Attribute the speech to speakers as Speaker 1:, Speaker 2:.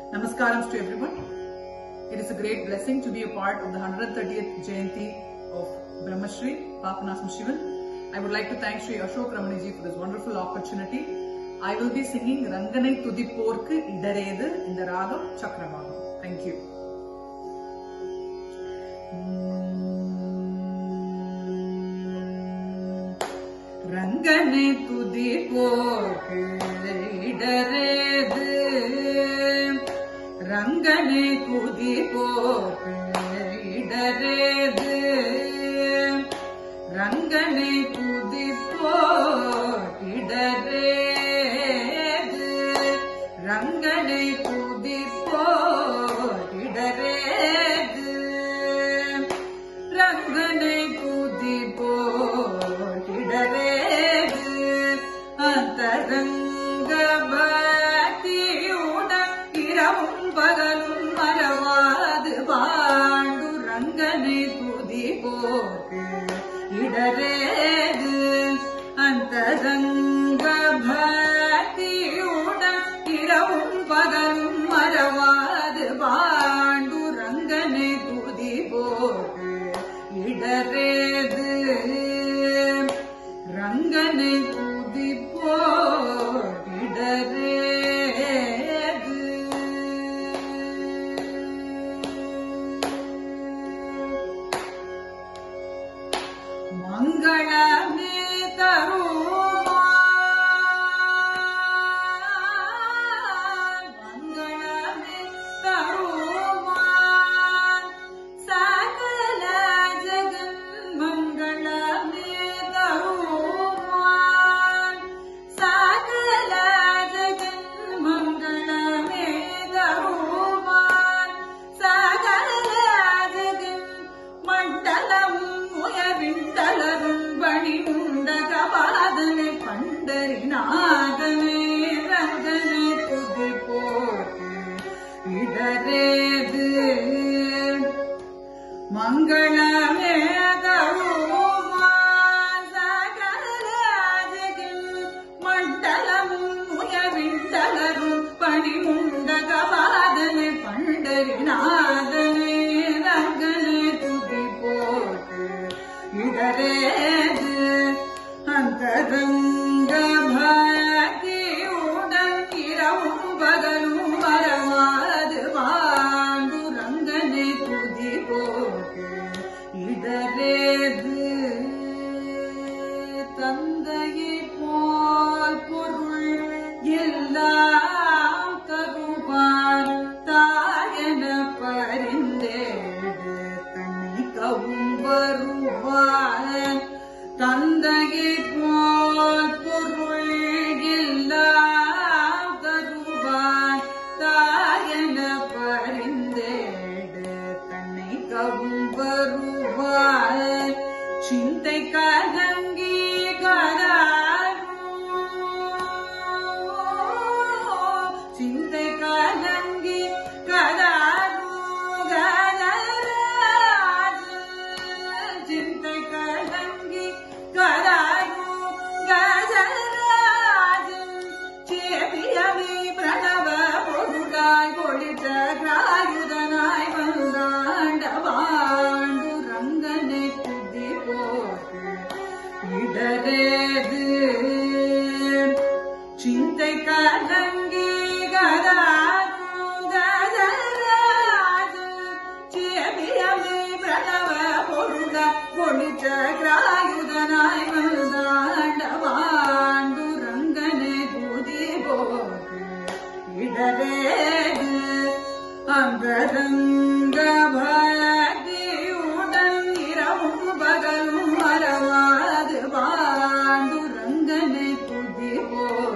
Speaker 1: Namaskaram to everyone. It is a great blessing to be a part of the 130th Jayanti of Brahmashri Papanasam Shivan. I would like to thank Sri Ashok Ramaniji for this wonderful opportunity. I will be singing Ranganai Tudiporku Idaredu in the Ragam Chakravaham. Thank you. ரங்கனை துதி போக்கு இடரேது ரங்கனை துதி போக்கு இடரேது ரங்கனை துதி போக்கிடரேது ரங்கனை துதி போக்கிடரேது ரங்கனை குதி போட்டிடரேது அந்தரங்க பக்தியுடன் இரவும் பகலும் மறவாது பாண்டு ரங்கனை குதி போக்கு இடரேது அந்தரங்க பக்தியுடன் இரவும் பகலும் மறவாது பாண்டு ரங்கனை குதி போக்கு இடரேது ரங்கனை குதி போடிடரேது மங்களமே தருமான் மங்களமே தருமான் சகல ஜெகன் மங்களமே தருமான் சகல ஜெகன் மங்களமே தருமான் சகல ஜெகன் மண்டலமும் உயர்விண்டலரும் பணி உண்டக பாதனை பண்டரிநாதனே ரங்கனை துதி போட்டு இடரேது மங்களமே தருமான் சகலராஜகில் மண்டலமும் உயர்விண்டலரும் பணி உண்டக பாதனை பண்டரிநாதனே ரங்கனை துதி போட்டு இடரேது அந்தரங்க பக்தியுடன் இரவும் பகலும் வரமாது வாண்டு ரங்கனை துதி போட்டு இடரேது தந்தையை போல் பொருள் எல்லாம் தருவார் தாயன பரிந்தேடு தன்னை கவும் வருவார் தந்தையை போல் பொருள் எல்லாம் தருவார் தாயன பரிந்தேடு தன்னை கவும் வருவார் சிந்தை கலங்கி கராரோ சிந்தை கலங்கி கராரோ கனராஜு சிந்தை கலங்கி கராரோ கஜராஜு சேபியமே பிரணவ பொருளாய் ஒளித்த ராயுதனாய் வந்தாண்ட வாண்டு ரங்கனை குதி போட்டு இடரேது சிந்தை கலங்கி கதாது கதராது சேபியமே பிரணவ பொருள ஒளித்த கிராயுதனாய் வந்தாண்ட வாண்டு ரங்கனை குதி போட்டு இடரேது அங்கரங்க பக்தியுடன் இரவும் பகலும் மறவாது பாண்டு ரங்கனை குதி போ